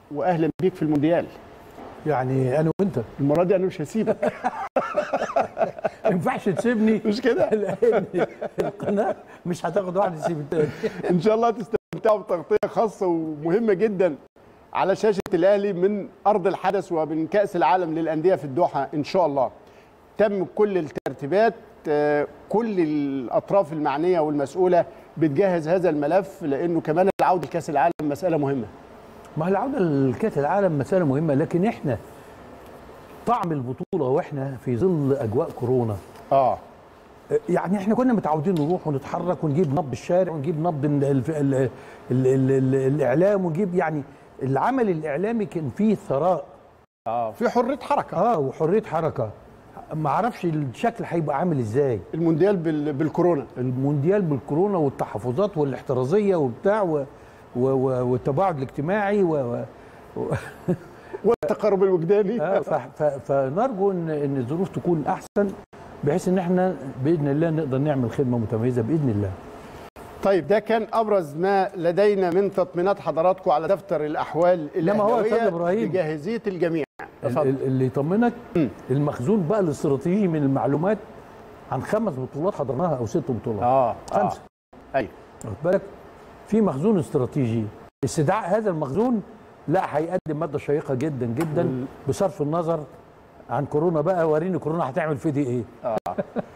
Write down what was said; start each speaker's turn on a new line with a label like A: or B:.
A: واهلا بيك في المونديال
B: يعني انا وانت
A: المره دي انا مش هسيبك
B: ما ينفعش تسيبني
A: مش كده
B: لان القناه مش هتاخد واحد يسيب التاني
A: ان شاء الله تستمتعوا بتغطيه خاصه ومهمه جدا على شاشه الاهلي من ارض الحدث ومن كاس العالم للانديه في الدوحه ان شاء الله تم كل الترتيبات آه، كل الاطراف المعنيه والمسؤوله بتجهز هذا الملف لانه كمان العوده لكاس العالم مساله مهمه
B: ما هي العوده لكاس العالم مساله مهمه لكن احنا طعم البطوله واحنا في ظل اجواء كورونا
A: اه
B: يعني احنا كنا متعودين نروح ونتحرك ونجيب نبض الشارع ونجيب نبض ال ال ال ال ال ال الاعلام ونجيب يعني العمل الاعلامي كان فيه ثراء
A: اه في حريه حركه
B: اه وحريه حركه ما اعرفش الشكل هيبقى عامل ازاي
A: المونديال بال- بالكورونا
B: المونديال بالكورونا والتحفظات والاحترازيه وبتاع و و و والتباعد الاجتماعي و و و-
A: والتقارب الوجداني
B: آه، ف- ف- فنرجو ان ان الظروف تكون احسن بحيث ان احنا باذن الله نقدر نعمل خدمه متميزه باذن الله
A: طيب ده كان ابرز ما لدينا من تطمينات حضراتكم على دفتر الاحوال
B: لما هو يا أستاذ
A: الاهلاويه
B: إبراهيم.
A: بجاهزيه الجميع
B: ال-
A: اتفضل.
B: ال- اللي يطمنك المخزون بقى الاستراتيجي من المعلومات عن خمس بطولات حضرناها او ست بطولات
A: اه
B: خمسه
A: آه. ايوه
B: واخد بالك في مخزون استراتيجي استدعاء هذا المخزون لا هيقدم ماده شيقه جدا جدا بصرف النظر عن كورونا بقى وريني كورونا هتعمل في دي ايه